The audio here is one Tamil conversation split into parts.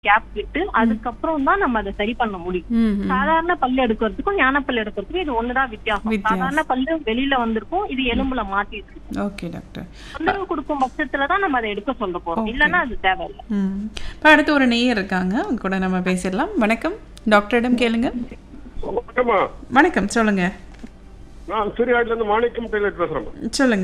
கேப் விட்டு அதுக்கப்புறம் தான் நம்ம அதை சரி பண்ண முடியும் ம், ம். சாதாரண பல்லு எடுக்கிறதுக்கும் ஞான பல்லு எடுக்கிறதுக்கும் இது ஒண்ணுதான் வித்தியாசம் வித்தியாசம். சாதாரண பல்லு வெளியில வந்திருக்கும் இது எலும்புல மாட்டிட்டு இருக்கும் ஓகே டாக்டர் தொந்தரவு கொடுக்கும் பட்சத்துல தான் நம்ம அதை எடுக்க சொல்ல போறோம் Okay. இல்லைன்னா அது தேவையில்லை ம் இப்போ அடுத்து ஒரு நேயர் இருக்காங்க அவங்க கூட நம்ம பேசிடலாம் வணக்கம் டாக்டரிடம் கேளுங்க வணக்கம்மா வணக்கம் சொல்லுங்க நான் சிறியாட்டில இருந்து மாணிக்கம் டெய்லர் பேசுறேன் சொல்லுங்க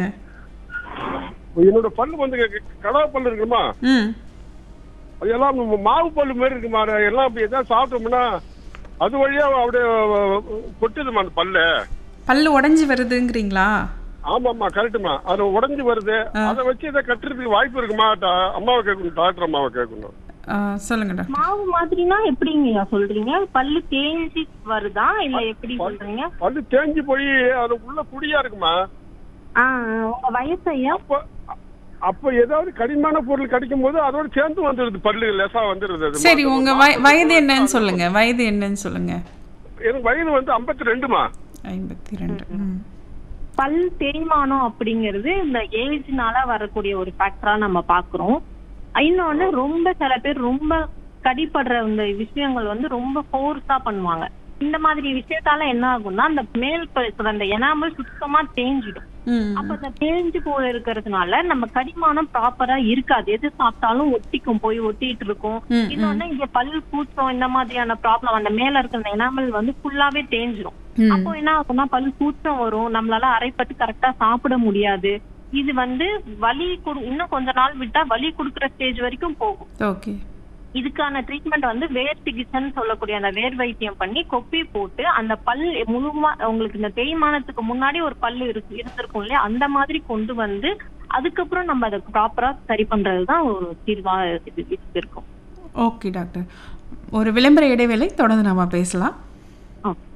என்னோட பல்லு வந்து க- கடவா பல்லு இருக்குமா ம் அது எல்லாம் ம- மாவு பல்லு மாதிரி இருக்குமா அது எல்லாம் அப்படி எதாவது சாப்பிட்டோம்னா அது வழியா அப்படியே கொட்டுதுமா அந்த பல்லு பல்லு உடைஞ்சு வருதுங்கிறீங்களா ஆமாம்மா கரெக்டுமா அது உடைஞ்சு வருது அதை வச்சு இதை கட்டுறதுக்கு வாய்ப்பு இருக்குமா டா- அம்மாவை கேட்கணும் டாக்டர் அம்மாவை கேட்கணும் ஆ, சொல்லுங்க டாக்டர் மாவு மாதிரினா எப்படிங்க சொல்றீங்க பல்லு தேஞ்சி வருதா இல்ல எப்படி சொல்றீங்க பல்லு தேஞ்சு போய் அது உள்ள குடியா இருக்குமா ஆ உங்க வயசு ஐயா அப்ப அப்ப ஏதாவது கடினமான பொருள் கிடைக்கும் போது அதோட சேர்ந்து வந்துடுது பல்லு லேசா வந்துடுது அது. சரி உங்க வய- வயது என்னன்னு சொல்லுங்க வயது என்னன்னு சொல்லுங்க எனக்கு வயது வந்து ஐம்பத்தி ரெண்டுமா ஐம்பத்தி ரெண்டு ம் பல் தேய்மானம் அப்படிங்கிறது இந்த ஏஜ்னால வரக்கூடிய ஒரு ஃபேக்டரா நம்ம பாக்குறோம் இன்னொன்னு ரொம்ப சில பேர் ரொம்ப கடிப்படுற இந்த விஷயங்கள் வந்து ரொம்ப ஃபோர்ஸா பண்ணுவாங்க இந்த மாதிரி விஷயத்தால என்ன ஆகும்னா அந்த மேல் ப- அந்த எனாமல் சுத்தமா தேஞ்சிடும் ம் அப்ப அந்த தேஞ்சு போய் இருக்கிறதுனால நம்ம கடிமானம் ப்ராப்பரா இருக்காது எது சாப்பிட்டாலும் ஒட்டிக்கும் போய் ஒட்டிட்டு இருக்கும் ம், ம். இன்னொன்னு இங்க பல் கூச்சம் இந்த மாதிரியான ப்ராப்ளம் அந்த மேல இருக்கிற அந்த எனாமல் வந்து ஃபுல்லாவே தேஞ்சிரும் ம். அப்போ என்ன ஆகும்னா பல் கூச்சம் வரும் நம்மளால அரைப்பட்டு கரெக்டா சாப்பிட முடியாது இது வந்து வலி குடு இன்னும் கொஞ்ச நாள் விட்டா வலி குடுக்குற ஸ்டேஜ் வரைக்கும் போகும் ஓகே இதுக்கான ட்ரீட்மெண்ட் வந்து வேர் சிகிச்சைன்னு சொல்லக்கூடிய அந்த வேர் வைத்தியம் பண்ணி கொப்பி போட்டு அந்த பல் முழுமா உங்களுக்கு இந்த தேய்மானத்துக்கு முன்னாடி ஒரு பல்லு இருக்கு இருந்திருக்கும் இல்லையா அந்த மாதிரி கொண்டு வந்து அதுக்கப்புறம் நம்ம அதை ப்ராப்பரா சரி பண்றதுதான் ஒரு தீர்வா இது இதுக்கு இருக்கும் ஓகே டாக்டர் ஒரு விளம்பர இடைவேளை தொடர்ந்து நாம பேசலாம் ஓகே